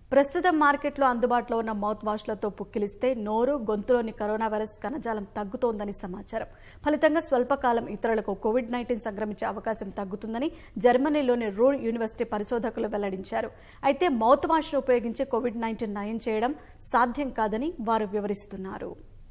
ప్రస్తుతం మార్కెట్లో అందుబాటులో ఉన్న మౌత్ వాష్లతో పుక్కిలిస్తే నోరు గొంతులోని కరోనా వైరస్ కణజాలం తగ్గుతోందని సమాచారం ఫలితంగా స్వల్పకాలం ఇతరులకు కోవిడ్ నైన్టీన్ సంక్రమించే అవకాశం తగ్గుతుందని జర్మనీలోని రూర్ యూనివర్సిటీ పరిశోధకులు వెల్లడించారు అయితే మౌత్ వాష్ను ఉపయోగించి కోవిడ్ నైన్టీన్ నయం చేయడం సాధ్యం కాదని వారు వివరిస్తున్నారు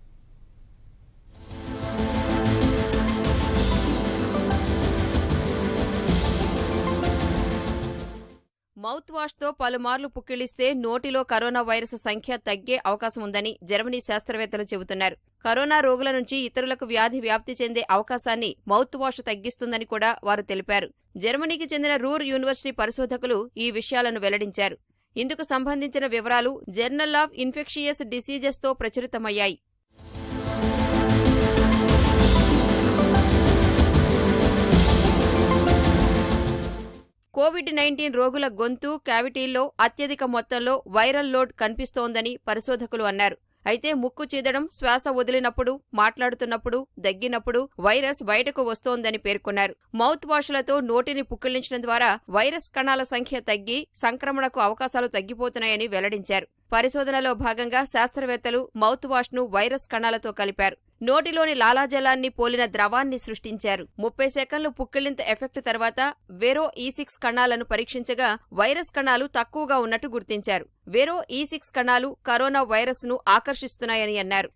మౌత్ వాష్తో పలుమార్లు పుక్కిలిస్తే నోటిలో కరోనా వైరస్ సంఖ్య తగ్గే అవకాశం ఉందని జర్మనీ శాస్త్రవేత్తలు చెబుతున్నారు కరోనా రోగుల నుంచి ఇతరులకు వ్యాధి వ్యాప్తి చెందే అవకాశాన్ని మౌత్ వాష్ తగ్గిస్తుందని కూడా వారు తెలిపారు జర్మనీకి చెందిన రూర్ యూనివర్సిటీ పరిశోధకులు ఈ విషయాలను వెల్లడించారు ఇందుకు సంబంధించిన వివరాలు జర్నల్ ఆఫ్ ఇన్ఫెక్షియస్ డిసీజెస్తో ప్రచురితమయ్యాయి కోవిడ్ నైన్టీన్ రోగుల గొంతు క్యావిటీల్లో అత్యధిక మొత్తంలో వైరల్ లోడ్ కనిపిస్తోందని పరిశోధకులు అన్నారు అయితే ముక్కు చీదడం శ్వాస వదిలినప్పుడు మాట్లాడుతున్నప్పుడు దగ్గినప్పుడు వైరస్ బయటకు వస్తోందని పేర్కొన్నారు మౌత్ వాష్లతో నోటిని పుక్కిలించడం ద్వారా వైరస్ కణాల సంఖ్య తగ్గి సంక్రమణకు అవకాశాలు తగ్గిపోతున్నాయని వెల్లడించారు పరిశోధనలో భాగంగా శాస్త్రవేత్తలు మౌత్ వాష్ను వైరస్ కణాలతో కలిపారు నోటిలోని లాలాజలాన్ని పోలిన ద్రవాన్ని సృష్టించారు ముప్పై సెకండ్లు పుక్కిలింత ఎఫెక్ట్ తర్వాత వెరో ఈ సిక్స్ కణాలను పరీక్షించగా వైరస్ కణాలు తక్కువగా ఉన్నట్టు గుర్తించారు వెరో ఈ సిక్స్ కణాలు కరోనా వైరస్ ను ఆకర్షిస్తున్నాయని అన్నారు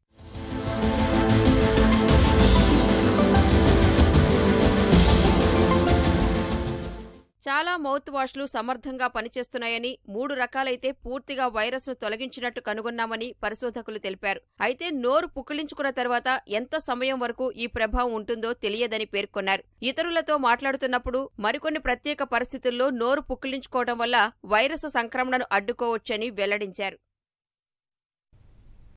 చాలా మౌత్ వాష్లు సమర్థంగా పనిచేస్తున్నాయని మూడు రకాలైతే పూర్తిగా వైరస్ ను తొలగించినట్టు కనుగొన్నామని పరిశోధకులు తెలిపారు అయితే నోరు పుక్కిలించుకున్న తర్వాత ఎంత సమయం వరకు ఈ ప్రభావం ఉంటుందో తెలియదని పేర్కొన్నారు ఇతరులతో మాట్లాడుతున్నప్పుడు మరికొన్ని ప్రత్యేక పరిస్థితుల్లో నోరు పుక్కిలించుకోవడం వల్ల వైరస్ సంక్రమణను అడ్డుకోవచ్చని వెల్లడించారు